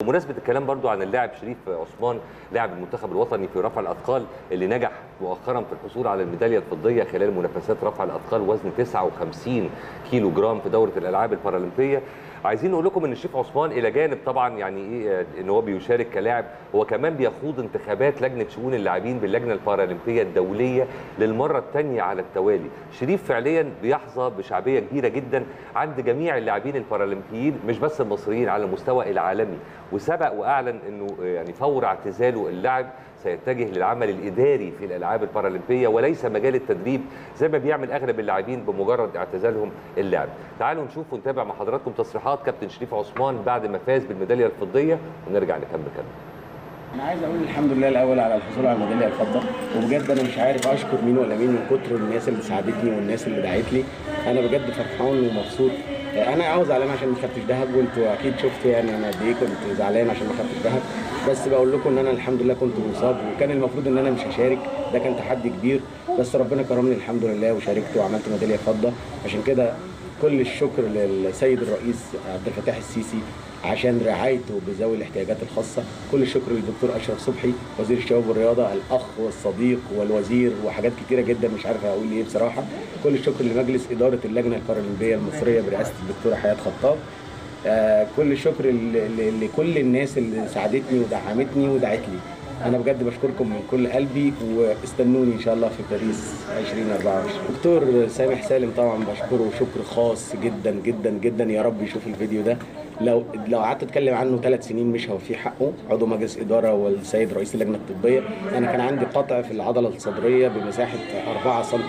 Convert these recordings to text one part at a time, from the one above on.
بمناسبه الكلام برضو عن اللاعب شريف عثمان لاعب المنتخب الوطني في رفع الاثقال اللي نجح مؤخرا في الحصول على الميداليه الفضيه خلال منافسات رفع الاثقال وزن 59 كيلو جرام في دوره الالعاب البارالمبيه عايزين نقول لكم ان شريف عثمان الى جانب طبعا يعني ايه ان هو بيشارك كلاعب هو كمان بيخوض انتخابات لجنه شؤون اللاعبين باللجنه البارالمبيه الدوليه للمره الثانيه على التوالي شريف فعليا بيحظى بشعبيه كبيره جدا عند جميع اللاعبين البارالمبيين مش بس المصريين على المستوى العالمي وسبق واعلن انه يعني فور اعتزاله اللعب سيتجه للعمل الاداري في الالعاب البارالمبيه وليس مجال التدريب زي ما بيعمل اغلب اللاعبين بمجرد اعتزالهم اللعب. تعالوا نشوف ونتابع مع حضراتكم تصريحات كابتن شريف عثمان بعد ما فاز بالميداليه الفضيه ونرجع نكمل كلام. انا عايز اقول الحمد لله الاول على الحصول على الميداليه الفضه وبجد انا مش عارف اشكر مين ولا مين من كتر الناس اللي ساعدتني والناس اللي دعت لي انا بجد فرحان ومبسوط انا عاوز زعلان عشان ما خدتش ذهب وانتوا اكيد شفتوا يعني انا قد ايه كنت زعلان عشان ما خدتش ذهب بس بقول لكم ان انا الحمد لله كنت مصاب وكان المفروض ان انا مش هشارك ده كان تحدي كبير بس ربنا كرمني الحمد لله وشاركت وعملت ميداليه فضه عشان كده كل الشكر للسيد الرئيس عبد الفتاح السيسي عشان رعايته بذوي الاحتياجات الخاصه كل الشكر للدكتور اشرف صبحي وزير الشباب والرياضه الاخ والصديق والوزير وحاجات كتيره جدا مش عارف اقول ايه بصراحه كل الشكر لمجلس اداره اللجنه البارالمبيه المصريه برئاسه الدكتوره حياه خطاب آه كل الشكر لكل الناس اللي ساعدتني ودعمتني ودعت لي انا بجد بشكركم من كل قلبي واستنوني ان شاء الله في باريس 2024 دكتور سامح سالم طبعا بشكره شكر خاص جدا جدا جدا يا رب يشوف الفيديو ده لو لو قعدت اتكلم عنه ثلاث سنين مش هوفيه حقه عضو مجلس اداره والسيد رئيس اللجنه الطبيه انا كان عندي قطع في العضله الصدريه بمساحه 4 سم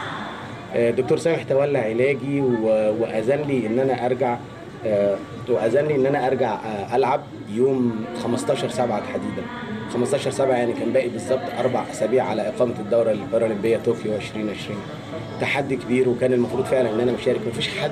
دكتور سامح تولى علاجي واذن لي ان انا ارجع واذن لي ان انا ارجع العب يوم 15 7 تحديدا 15 7 يعني كان باقي بالظبط اربع اسابيع على اقامه الدوره البارالمبيه طوكيو 2020 تحدي كبير وكان المفروض فعلا ان انا مشارك مفيش حد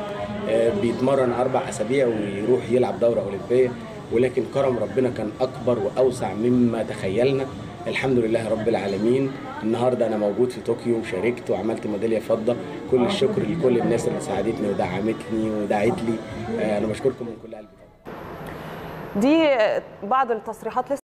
بيتمرن اربع اسابيع ويروح يلعب دوره اولمبيه ولكن كرم ربنا كان اكبر واوسع مما تخيلنا الحمد لله رب العالمين النهارده انا موجود في طوكيو وشاركت وعملت ميداليه فضه كل الشكر لكل الناس اللي ساعدتني ودعمتني ودعت لي انا بشكركم من كل قلبي دي بعض التصريحات